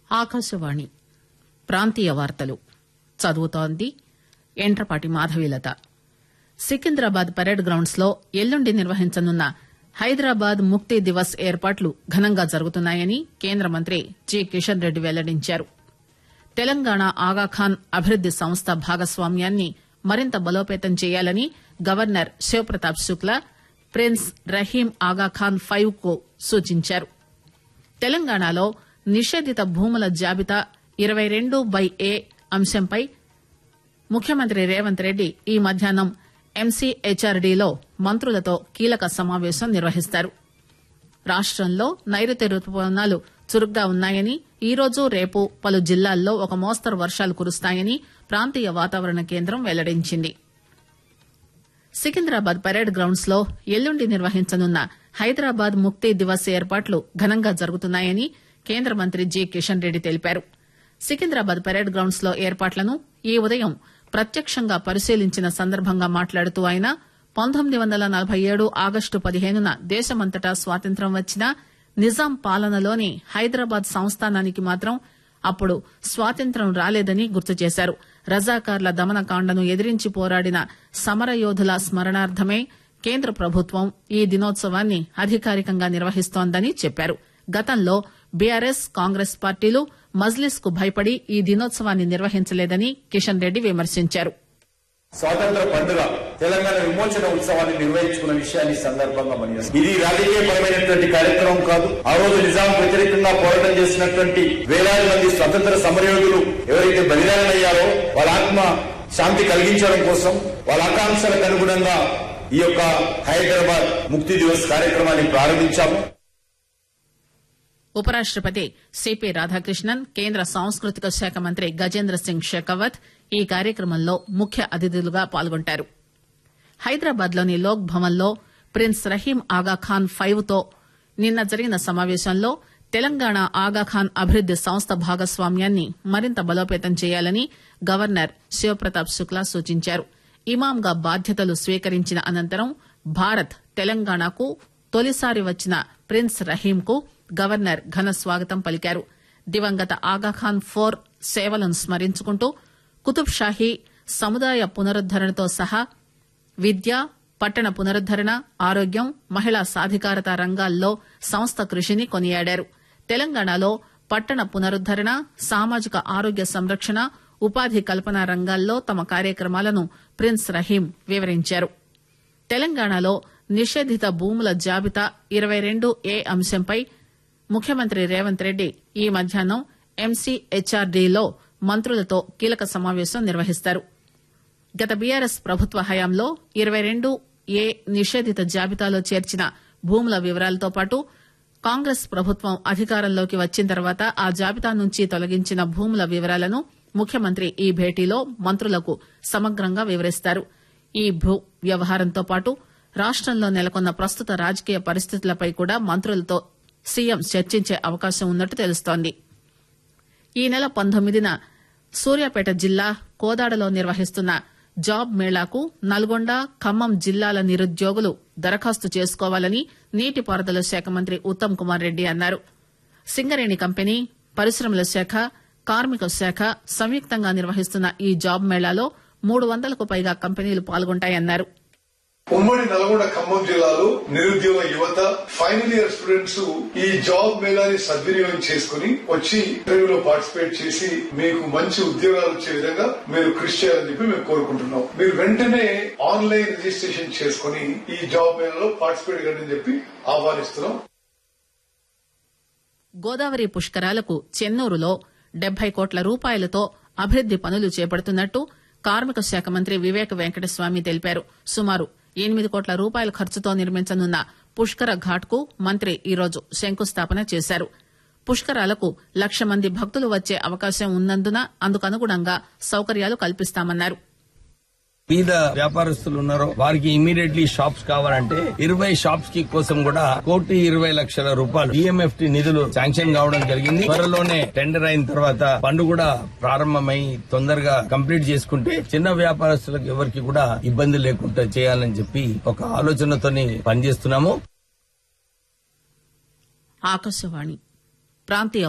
ఆకాశవాణి ప్రాంతీయ వార్తలు చదువుతోంది ఎంట్రపాటి మాధవీలత సికింద్రాబాద్ పరేడ్ గ్రౌండ్స్ లో ఎల్లుండి నిర్వహించనున్న హైదరాబాద్ ముక్తి దివస్ ఏర్పాట్లు ఘనంగా జరుగుతున్నాయని కేంద్ర మంత్రి జి కిషన్ రెడ్డి వెల్లడించారు తెలంగాణ ఆగాఖాన్ అభివృద్ది సంస్థ భాగస్వామ్యాన్ని మరింత బలోపేతం చేయాలని governor Shivpratap Shukla prince Rahim Aga Khan five కు సూచించారు తెలంగాణలో నిషేధిత భూముల జాబితా ఇరవై రెండు బై ఏ అంశంపై ముఖ్యమంత్రి రేవంత్ రెడ్డి ఈ మధ్యాహ్నం ఎంసీహెచ్ఆర్డీలో మంత్రులతో కీలక సమావేశం నిర్వహిస్తారు రాష్టంలో నైరుతి రుతుపవనాలు చురుగ్గా ఉన్నాయని ఈ రోజు రేపు పలు జిల్లాల్లో ఒక మోస్తరు వర్షాలు కురుస్తాయని ప్రాంతీయ వాతావరణ కేంద్రం వెల్లడించింది సికింద్రాబాద్ పరేడ్ గ్రౌండ్స్ లో ఎల్లుండి నిర్వహించనున్న హైదరాబాద్ ముక్తి దివస్ ఏర్పాట్లు ఘనంగా జరుగుతున్నాయని కేంద్ర మంత్రి జి కిషన్ రెడ్డి తెలిపారు సికింద్రాబాద్ పరేడ్ గ్రౌండ్స్ లో ఏర్పాట్లను ఈ ఉదయం ప్రత్యక్షంగా పరిశీలించిన సందర్భంగా మాట్లాడుతూ ఆయన పంతొమ్మిది వందల నలభై ఏడు ఆగస్టు పదిహేనున దేశమంతటా స్వాతంత్ర్యం వచ్చినా నిజాం పాలనలోని హైదరాబాద్ సంస్థానానికి మాత్రం అప్పుడు స్వాతంత్ర్యం రాలేదని గుర్తు చేశారు రజాకార్ల దమనకాండను ఎదిరించి పోరాడిన సమరయోధుల స్మరణార్థమే కేంద్ర ప్రభుత్వం ఈ దినోత్సవాన్ని అధికారికంగా నిర్వహిస్తోందని చెప్పారు గతంలో బీఆర్ఎస్ కాంగ్రెస్ పార్టీలు మజ్లిస్ కు భయపడి ఈ దినోత్సవాన్ని నిర్వహించలేదని కిషన్ రెడ్డి విమర్శించారు స్వాతంత్ర పండుగ తెలంగాణ విమోచన ఉత్సవాన్ని నిర్వహించుకున్న విషయాన్ని ఈ సందర్భంగా మనం ఇది రాజకీయపరమైనటువంటి కార్యక్రమం కాదు ఆ రోజు నిజాం వ్యతిరేకంగా పోరాటం చేసినటువంటి వేలాది మంది స్వతంత్ర సమరయోధులు ఎవరైతే బలిదానమయ్యారో వాళ్ళ ఆత్మ శాంతి కలిగించడం కోసం వాళ్ళ ఆకాంక్షలకు అనుగుణంగా ఈ యొక్క హైదరాబాద్ ముక్తి దివస్ కార్యక్రమాన్ని ప్రారంభించాము ఉపరాష్టపతి సిపి రాధాకృష్ణన్ కేంద్ర సాంస్కృతిక శాఖ మంత్రి గజేంద్ర సింగ్ షెకావత్ ఈ కార్యక్రమంలో ముఖ్య అతిథులుగా పాల్గొంటారు హైదరాబాద్ లోని లోక్ భవన్ లో ప్రిన్స్ రహీం ఆగాఖాన్ ఫైవ్ తో నిన్న జరిగిన సమావేశంలో తెలంగాణ ఆగాఖాన్ అభివృద్ది సంస్థ భాగస్వామ్యాన్ని మరింత బలోపేతం చేయాలని గవర్నర్ శివప్రతాప్ శుక్లా సూచించారు ఇమాంగా బాధ్యతలు స్వీకరించిన అనంతరం భారత్ తెలంగాణకు తొలిసారి వచ్చిన ప్రిన్స్ రహీంకు గవర్నర్ ఘన స్వాగతం పలికారు దివంగత ఆగాఖాన్ ఫోర్ సేవలను స్మరించుకుంటూ కుతుబ్ షాహీ సముదాయ పునరుద్దరణతో సహా విద్య పట్టణ పునరుద్దరణ ఆరోగ్యం మహిళా సాధికారత రంగాల్లో సంస్థ కృషిని కొనియాడారు తెలంగాణలో పట్టణ పునరుద్దరణ సామాజిక ఆరోగ్య సంరక్షణ ఉపాధి కల్పన రంగాల్లో తమ కార్యక్రమాలను ప్రిన్స్ రహీం వివరించారు తెలంగాణలో నిషేధిత భూముల జాబితా ఇరవై రెండు ఏ అంశంపై ముఖ్యమంత్రి రేవంత్ రెడ్డి ఈ మధ్యాహ్నం ఎంసీహెచ్ఆర్డీలో మంత్రులతో కీలక సమావేశం నిర్వహిస్తారు గత బీఆర్ఎస్ ప్రభుత్వ హయాంలో ఇరవై రెండు ఏ నిషేధిత జాబితాలో చేర్చిన భూముల వివరాలతో పాటు కాంగ్రెస్ ప్రభుత్వం అధికారంలోకి వచ్చిన తర్వాత ఆ జాబితా నుంచి తొలగించిన భూముల వివరాలను ముఖ్యమంత్రి ఈ భేటీలో మంత్రులకు సమగ్రంగా వివరిస్తారు ఈ భూ వ్యవహారంతో పాటు రాష్టంలో నెలకొన్న ప్రస్తుత రాజకీయ పరిస్థితులపై కూడా మంత్రులతో సీఎం చర్చించే అవకాశం ఉన్నట్టు తెలుస్తోంది ఈ నెల పంతొమ్మిదిన సూర్యాపేట జిల్లా కోదాడలో నిర్వహిస్తున్న జాబ్ మేళాకు నల్గొండ ఖమ్మం జిల్లాల నిరుద్యోగులు దరఖాస్తు చేసుకోవాలని నీటిపారుదల శాఖ మంత్రి ఉత్తమ్ కుమార్ రెడ్డి అన్నారు సింగరేణి కంపెనీ పరిశ్రమల శాఖ కార్మిక శాఖ సంయుక్తంగా నిర్వహిస్తున్న ఈ జాబ్ మేళాలో మూడు వందలకు పైగా కంపెనీలు పాల్గొంటాయన్నారు ఉమ్మడి నల్గొండ ఖమ్మం జిల్లాలో నిరుద్యోగ యువత ఫైనల్ ఇయర్ స్టూడెంట్స్ ఈ జాబ్ మేళాని సద్వినియోగం చేసుకుని వచ్చి ఇంటర్వ్యూలో పార్టిసిపేట్ చేసి మీకు మంచి ఉద్యోగాలు వచ్చే విధంగా మీరు కృషి చేయాలని చెప్పి మేము కోరుకుంటున్నాం మీరు వెంటనే ఆన్లైన్ రిజిస్ట్రేషన్ చేసుకుని ఈ జాబ్ మేళాలో పార్టిసిపేట్ కండి చెప్పి ఆహ్వానిస్తున్నాం గోదావరి పుష్కరాలకు చెన్నూరులో డెబ్బై కోట్ల రూపాయలతో అభివృద్ది పనులు చేపడుతున్నట్టు కార్మిక శాఖ మంత్రి వివేక వెంకటస్వామి తెలిపారు సుమారు ఎనిమిది కోట్ల రూపాయల ఖర్చుతో నిర్మించనున్న పుష్కర ఘాట్ కు మంత్రి ఈరోజు శంకుస్థాపన చేశారు పుష్కరాలకు లక్ష మంది భక్తులు వచ్చే అవకాశం ఉన్నందున అందుకనుగుణంగా సౌకర్యాలు కల్పిస్తామన్నారు పేద వ్యాపారస్తులు ఉన్నారో వారికి ఇమీడియట్లీ షాప్స్ కావాలంటే ఇరవై షాప్స్ కి కోసం కూడా కోటి ఇరవై లక్షల రూపాయలు ఈఎంఎఫ్టి నిధులు శాంక్షన్ కావడం జరిగింది త్వరలోనే టెండర్ అయిన తర్వాత పనులు కూడా ప్రారంభమై తొందరగా కంప్లీట్ చేసుకుంటే చిన్న వ్యాపారస్తులకు ఎవరికి కూడా ఇబ్బంది లేకుండా చేయాలని చెప్పి ఒక ఆలోచనతోని పనిచేస్తున్నాము ఆకాశవాణి ప్రాంతీయ